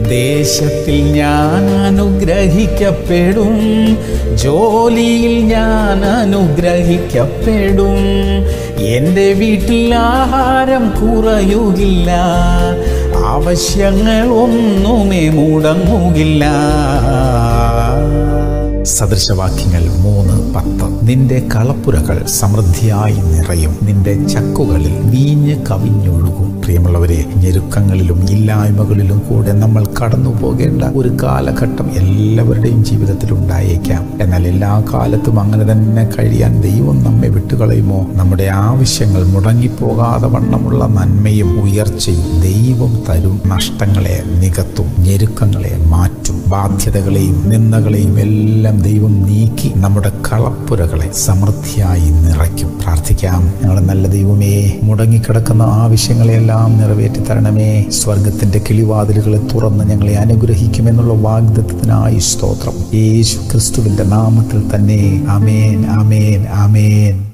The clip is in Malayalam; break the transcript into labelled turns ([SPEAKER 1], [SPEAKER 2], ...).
[SPEAKER 1] ദേശത്തിൽ ഞാൻ അനുഗ്രഹിക്കപ്പെടും ജോലിയിൽ ഞാൻ അനുഗ്രഹിക്കപ്പെടും എൻ്റെ വീട്ടിൽ ആഹാരം കുറയുകില്ല ആവശ്യങ്ങൾ ഒന്നുമേ മുടങ്ങുകില്ല സദൃശവാക്യങ്ങൾ മൂന്ന് പത്ത് നിന്റെ കളപ്പുരകൾ സമൃദ്ധിയായി നിറയും നിന്റെ ചക്കുകളിൽ വീഞ്ഞ് കവിഞ്ഞൊഴുകും പ്രിയമുള്ളവരെ ഞെരുക്കങ്ങളിലും ഇല്ലായ്മകളിലും കൂടെ നമ്മൾ കടന്നു പോകേണ്ട ഒരു കാലഘട്ടം എല്ലാവരുടെയും ജീവിതത്തിൽ ഉണ്ടായേക്കാം എന്നാൽ എല്ലാ കാലത്തും അങ്ങനെ തന്നെ കഴിയാൻ ദൈവം നമ്മെ വിട്ടുകളയുമോ നമ്മുടെ ആവശ്യങ്ങൾ മുടങ്ങിപ്പോകാതെ വണ്ണമുള്ള നന്മയും ഉയർച്ചയും ദൈവം തരും നഷ്ടങ്ങളെ നികത്തും ഞെരുക്കങ്ങളെ മാറ്റും ബാധ്യതകളെയും നിന്ദകളെയും എല്ലാം ദൈവം നീക്കി നമ്മുടെ കളപ്പുരകളെ സമൃദ്ധിയായി നിറയ്ക്കും പ്രാർത്ഥിക്കാം ഞങ്ങളുടെ നല്ല ദൈവമേ മുടങ്ങിക്കിടക്കുന്ന ആവശ്യങ്ങളെല്ലാം നിറവേറ്റി തരണമേ സ്വർഗത്തിന്റെ കിളിവാതിലുകളെ തുറന്ന് ഞങ്ങളെ അനുഗ്രഹിക്കുമെന്നുള്ള വാഗ്ദത്തത്തിനായി സ്തോത്രം യേശു ക്രിസ്തുവിന്റെ നാമത്തിൽ തന്നെ അമേൻ അമേൻ അമേൻ